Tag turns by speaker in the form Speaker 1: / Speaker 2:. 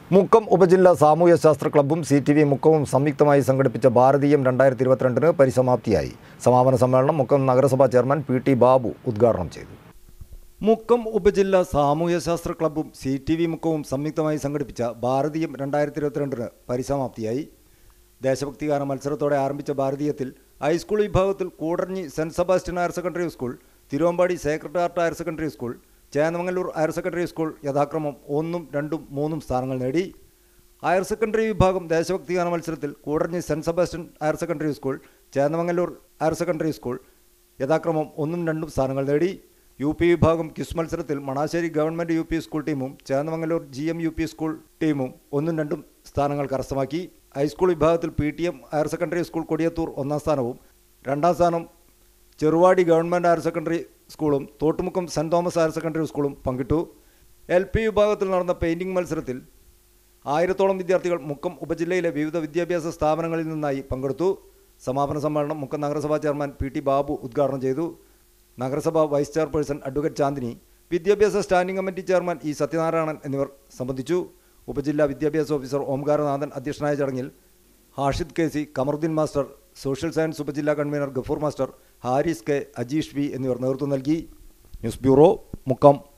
Speaker 1: മുക്കം ഉപജില്ലാ സാമൂഹ്യശാസ്ത്ര ക്ലബ്ബും സി ടി വി മുക്കവും സംയുക്തമായി സംഘടിപ്പിച്ച ഭാരതീയം രണ്ടായിരത്തി ഇരുപത്തിരണ്ടിന് പരിസമാപ്തിയായി സമാപന സമ്മേളനം മുക്കം നഗരസഭാ ചെയർമാൻ പി ടി ബാബു ഉദ്ഘാടനം ചെയ്തു മുക്കം ഉപജില്ലാ സാമൂഹ്യശാസ്ത്ര ക്ലബ്ബും സി ടി വി മുക്കവും സംയുക്തമായി സംഘടിപ്പിച്ച ഭാരതീയം രണ്ടായിരത്തി ഇരുപത്തിരണ്ടിന് പരിസമാപ്തിയായി ദേശഭക്തിഗാന മത്സരത്തോടെ ആരംഭിച്ച ഭാരതീയത്തിൽ ഹൈസ്കൂൾ വിഭാഗത്തിൽ Koodaranji saint Sebastian higher secondary school Thiruvambady sacred heart higher secondary school Chennamangalur higher secondary school യഥാക്രമം ഒന്നും രണ്ടും മൂന്നും സ്ഥാനങ്ങൾ നേടി ഹയർ സെക്കൻഡറി വിഭാഗം ദേശഭക്തിഗാന മത്സരത്തിൽ Koodaranji saint Sebastian higher secondary school Chennamangalur higher secondary school യഥാക്രമം ഒന്നും രണ്ടും സ്ഥാനങ്ങൾ നേടി യു പി വിഭാഗം ക്വിസ് മത്സരത്തിൽ Manassery government U P school ടീമും Chennamangalur G M U P school ടീമും ഒന്നും രണ്ടും സ്ഥാനങ്ങൾ കരസ്ഥമാക്കി ഹൈസ്കൂൾ വിഭാഗത്തിൽ P T M higher secondary school Kodiyathur ഒന്നാം സ്ഥാനവും രണ്ടാം സ്ഥാനം ചെറുവാടി ഗവൺമെൻറ് ഹയർ സെക്കൻഡറി സ്കൂളും Thottumukkam saint Thomas higher secondary സ്കൂളും പങ്കിട്ടു എൽ പി വിഭാഗത്തിൽ നടന്ന പെയിൻറ്റിംഗ് മത്സരത്തിൽ ആയിരത്തോളം വിദ്യാർത്ഥികൾ മുക്കം ഉപജില്ലയിലെ വിവിധ വിദ്യാഭ്യാസ സ്ഥാപനങ്ങളിൽ നിന്നായി പങ്കെടുത്തു സമാപന സമ്മേളനം മുക്കം നഗരസഭാ ചെയർമാൻ പി ടി ബാബു ഉദ്ഘാടനം ചെയ്തു നഗരസഭാ വൈസ് ചെയർപേഴ്സൺ അഡ്വക്കേറ്റ് ചാന്ദിനി വിദ്യാഭ്യാസ standing committee chairman E Sathyanarayanan എന്നിവർ സംബന്ധിച്ചു ഉപജില്ലാ വിദ്യാഭ്യാസ ഓഫീസർ ഓംകാരനാഥൻ അധ്യക്ഷനായ ചടങ്ങിൽ Hashid K C Kamaruddin master social science ഉപജില്ലാ convener Gafoor master Haris K Ajeesh V എന്നിവർ നേതൃത്വം നൽകി ന്യൂസ് ബ്യൂറോ മുക്കം